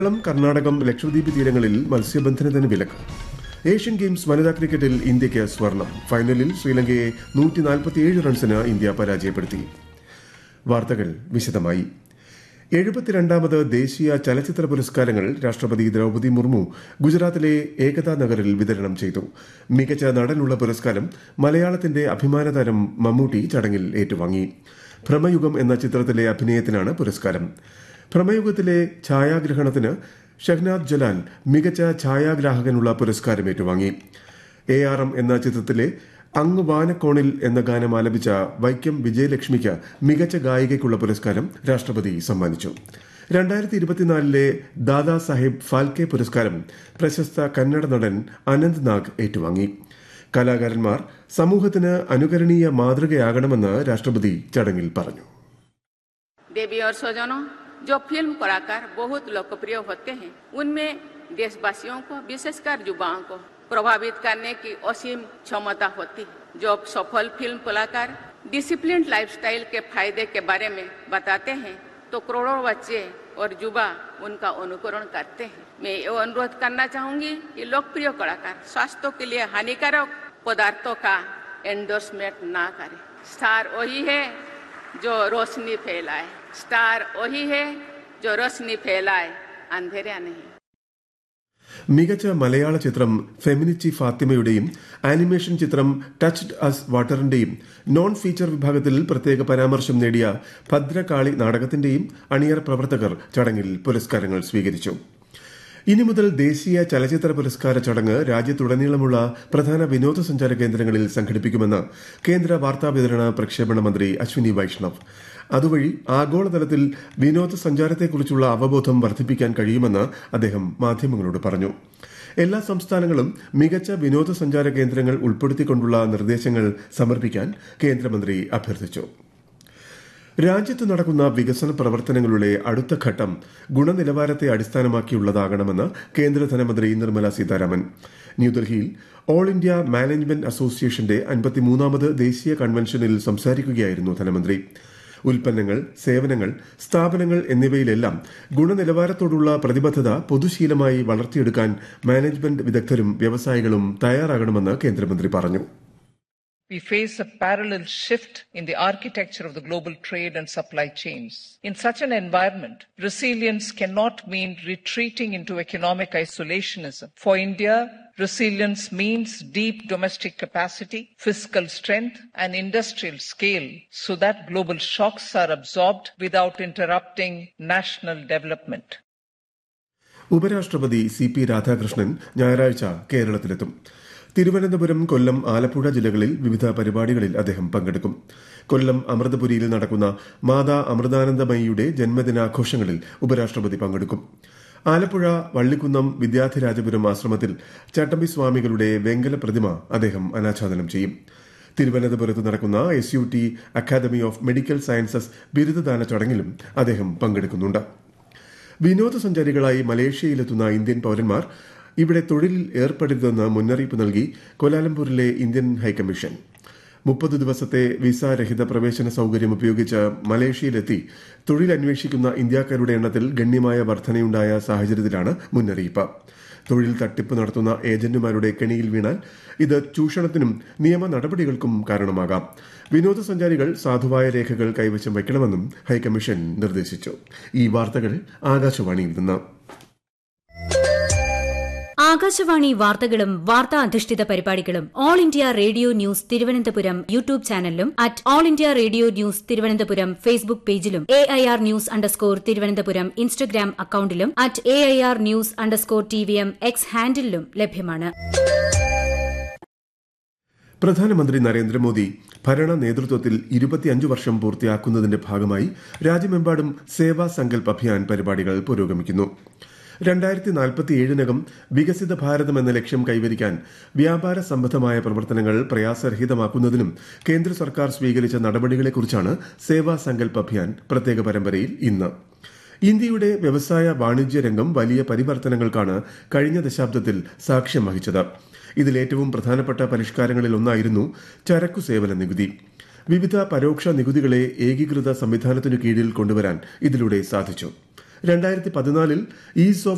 കേരളം കർണാടകം ലക്ഷദ്വീപ് തീരങ്ങളിൽ മത്സ്യബന്ധനത്തിന് വിലക്ക് ഏഷ്യൻ ഗെയിംസ് വനിതാ ക്രിക്കറ്റിൽ ഇന്ത്യയ്ക്ക് സ്വർണം ഫൈനലിൽ ശ്രീലങ്കയെ നൂറ്റി നാൽപ്പത്തിയേഴ് റൺസിന് ഇന്ത്യ പരാജയപ്പെടുത്തി വാർത്തകൾ വിശദമായി എഴുപത്തിരണ്ടാമത് ദേശീയ ചലച്ചിത്ര പുരസ്കാരങ്ങൾ രാഷ്ട്രപതി ദ്രൌപതി മുർമു ഗുജറാത്തിലെ ഏകതാ നഗറിൽ വിതരണം ചെയ്തു മികച്ച നടനുള്ള പുരസ്കാരം മലയാളത്തിന്റെ അഭിമാനതാരം മമ്മൂട്ടി ചടങ്ങിൽ ഏറ്റുവാങ്ങി ഭ്രമയുഗം എന്ന ചിത്രത്തിലെ അഭിനയത്തിനാണ് പുരസ്കാരം ഭ്രമയുഗത്തിലെ ഛായാഗ്രഹണത്തിന് ഷഹ്നാദ് ജലാൽ മികച്ച ഛായാഗ്രാഹകനുള്ള പുരസ്കാരം ഏറ്റുവാങ്ങി എ ആർ എം എന്ന ചിത്രത്തിലെ അങ്ങ് വാനക്കോണിൽ എന്ന ഗാനം ആലപിച്ച വൈക്കം വിജയലക്ഷ്മിക്ക് മികച്ച ഗായികയ്ക്കുള്ള പുരസ്കാരം രാഷ്ട്രപതി സമ്മാനിച്ചു രണ്ടായിരത്തി ഇരുപത്തിനാലിലെ ദാദാ സാഹിബ് ഫാൽക്കെ പുരസ്കാരം പ്രശസ്ത കന്നഡ നടൻ അനന്ത് നാഗ് ഏറ്റുവാങ്ങി കലാകാരന്മാർ സമൂഹത്തിന് അനുകരണീയ മാതൃകയാകണമെന്ന് രാഷ്ട്രപതി ചടങ്ങിൽ പറഞ്ഞു देवी और स्वजनों जो फिल्म कलाकार बहुत लोकप्रिय होते हैं उनमें देशवासियों को विशेषकर युवाओं को प्रभावित करने की असीम क्षमता होती है जो सफल फिल्म कलाकार डिसिप्लिन लाइफस्टाइल के फायदे के बारे में बताते हैं तो करोड़ों बच्चे और युवा उनका अनुकरण करते हैं मैं ये अनुरोध करना चाहूंगी कि लोकप्रिय कलाकार स्वास्थ्य के लिए हानिकारक पदार्थों का एंडोर्समेंट ना करें स्टार वही है जो रोशनी फैलाए स्टार वही है जो रोशनी फैलाए अंधेरा नहीं മികച്ച മലയാള ചിത്രം ഫെമിനിച്ചി ഫാത്തിമയുടെയും ആനിമേഷൻ ചിത്രം ടച്ച്ഡ് അസ് വാട്ടറിന്റെയും നോൺ ഫീച്ചർ വിഭാഗത്തിൽ പ്രത്യേക പരാമർശം നേടിയ ഭദ്രകാളി നാടകത്തിന്റെയും അണിയറ പ്രവർത്തകർ ചടങ്ങിൽ പുരസ്കാരങ്ങൾ സ്വീകരിച്ചു ഇനി മുതൽ ദേശീയ ചലച്ചിത്ര പുരസ്കാര ചടങ്ങ് രാജ്യത്തുടനീളമുള്ള പ്രധാന വിനോദസഞ്ചാര കേന്ദ്രങ്ങളിൽ സംഘടിപ്പിക്കുമെന്ന് കേന്ദ്ര വാർത്താവിതരണ പ്രക്ഷേപണ മന്ത്രി അശ്വിനി വൈഷ്ണവ് അതുവഴി ആഗോളതലത്തിൽ വിനോദസഞ്ചാരത്തെക്കുറിച്ചുള്ള അവബോധം വർദ്ധിപ്പിക്കാൻ കഴിയുമെന്ന് അദ്ദേഹം മാധ്യമങ്ങളോട് പറഞ്ഞു എല്ലാ സംസ്ഥാനങ്ങളും മികച്ച വിനോദസഞ്ചാര കേന്ദ്രങ്ങൾ ഉൾപ്പെടുത്തിക്കൊണ്ടുള്ള നിർദ്ദേശങ്ങൾ സമർപ്പിക്കാൻ കേന്ദ്രമന്ത്രി അഭ്യർത്ഥിച്ചു രാജ്യത്ത് നടക്കുന്ന വികസന പ്രവർത്തനങ്ങളുടെ അടുത്ത ഘട്ടം ഗുണനിലവാരത്തെ അടിസ്ഥാനമാക്കിയുള്ളതാകണമെന്ന് കേന്ദ്ര ധനമന്ത്രി നിർമ്മല സീതാരാമൻ ന്യൂഡൽഹിയിൽ ഓൾ ഇന്ത്യ മാനേജ്മെന്റ് അസോസിയേഷന്റെ അൻപത്തിമൂന്നാമത് ദേശീയ കൺവെൻഷനിൽ സംസാരിക്കുകയായിരുന്നു ധനമന്ത്രി ഉൽപ്പന്നങ്ങൾ സേവനങ്ങൾ സ്ഥാപനങ്ങൾ എന്നിവയിലെല്ലാം ഗുണനിലവാരത്തോടുള്ള പ്രതിബദ്ധത പൊതുശീലമായി വളർത്തിയെടുക്കാൻ മാനേജ്മെന്റ് വിദഗ്ധരും വ്യവസായികളും തയ്യാറാകണമെന്ന് കേന്ദ്രമന്ത്രി പറഞ്ഞു We face a parallel shift in the architecture of the global trade and supply chains. In such an environment, resilience cannot mean retreating into economic isolationism. For India, resilience means deep domestic capacity, fiscal strength, and industrial scale so that global shocks are absorbed without interrupting national development. ഉപരാഷ്ട്രപതി C P Radhakrishnan ഞായറാഴ്ച കേരളത്തിലെത്തും തിരുവനന്തപുരം കൊല്ലം ആലപ്പുഴ ജില്ലകളിൽ വിവിധ പരിപാടികളിൽ അദ്ദേഹം പങ്കെടുക്കും കൊല്ലം അമൃതപുരിയിൽ നടക്കുന്ന മാതാ അമൃതാനന്ദമയിയുടെ ജന്മദിനാഘോഷങ്ങളിൽ ഉപരാഷ്ട്രപതി പങ്കെടുക്കും ആലപ്പുഴ വള്ളിക്കുന്നം വിദ്യാധിരാജപുരം ആശ്രമത്തിൽ ചട്ടമ്പി സ്വാമികളുടെ വെങ്കല പ്രതിമ അദ്ദേഹം അനാച്ഛാദനം ചെയ്യും തിരുവനന്തപുരത്ത് നടക്കുന്ന S U T academy of medical sciences ബിരുദദാന ചടങ്ങിലും അദ്ദേഹം പങ്കെടുക്കുന്നുണ്ട് വിനോദസഞ്ചാരികളായി മലേഷ്യയിലെത്തുന്ന ഇന്ത്യൻ പൌരന്മാർ ഇവിടെ തൊഴിലിൽ ഏർപ്പെടരുതെന്ന് മുന്നറിയിപ്പ് നൽകി കൊലാലംപൂരിലെ ഇന്ത്യൻ ഹൈക്കമ്മീഷൻ മുപ്പത് ദിവസത്തെ വിസ രഹിത പ്രവേശന സൌകര്യം ഉപയോഗിച്ച് മലേഷ്യയിലെത്തി തൊഴിൽ അന്വേഷിക്കുന്ന ഇന്ത്യക്കാരുടെ എണ്ണത്തിൽ ഗണ്യമായ വർധനയുണ്ടായ സാഹചര്യത്തിലാണ് മുന്നറിയിപ്പ് തൊഴിൽ തട്ടിപ്പ് നടത്തുന്ന ഏജന്റുമാരുടെ കെണിയിൽ വീണാൽ ഇത് ചൂഷണത്തിനും നിയമ നടപടികൾക്കും കാരണമാകാം വിനോദസഞ്ചാരികൾ സാധുവായ രേഖകൾ കൈവശം വയ്ക്കണമെന്നും ഹൈക്കമ്മീഷൻ നിർദ്ദേശിച്ചു ഈ വാർത്തകൾ ആകാശവാണിയിൽ നിന്ന് ആകാശവാണി വാർത്തകളും വാർത്താ അധിഷ്ഠിത പരിപാടികളും all India radio news Thiruvananthapuram YouTube ചാനലിലും at all India radio news Thiruvananthapuram Facebook പേജിലും A I R news underscore Thiruvananthapuram Instagram അക്കൌണ്ടിലും at A I R news underscore T V M X ഹാൻഡിലും ലഭ്യമാണ് പ്രധാനമന്ത്രി നരേന്ദ്രമോദി ഭരണ നേതൃത്വത്തിൽ ഇരുപത്തിയഞ്ച് വർഷം പൂർത്തിയാക്കുന്നതിന്റെ ഭാഗമായി രാജ്യമെമ്പാടും സേവാ സങ്കൽപ് അഭിയാൻ പരിപാടികൾ പുരോഗമിക്കുന്നു രണ്ടായിരത്തി നാൽപ്പത്തിയേഴിനകം വികസിത ഭാരതം എന്ന ലക്ഷ്യം കൈവരിക്കാൻ വ്യാപാര സംബന്ധമായ പ്രവർത്തനങ്ങൾ പ്രയാസരഹിതമാക്കുന്നതിനും കേന്ദ്ര സർക്കാർ സ്വീകരിച്ച നടപടികളെക്കുറിച്ചാണ് സേവാ സങ്കൽപ് അഭിയാൻ പ്രത്യേക പരമ്പരയിൽ ഇന്ന് ഇന്ത്യയുടെ വ്യവസായ വാണിജ്യ രംഗം വലിയ പരിവർത്തനങ്ങൾക്കാണ് കഴിഞ്ഞ ദശാബ്ദത്തിൽ സാക്ഷ്യം വഹിച്ചത് ഇതിൽ ഏറ്റവും പ്രധാനപ്പെട്ട പരിഷ്കാരങ്ങളിൽ ഒന്നായിരുന്നു ചരക്കു സേവന നികുതി വിവിധ പരോക്ഷ നികുതികളെ ഏകീകൃത സംവിധാനത്തിനു കീഴിൽ കൊണ്ടുവരാൻ ഇതിലൂടെ സാധിച്ചു രണ്ടായിരത്തി പതിനാലിൽ ഈസ് ഓഫ്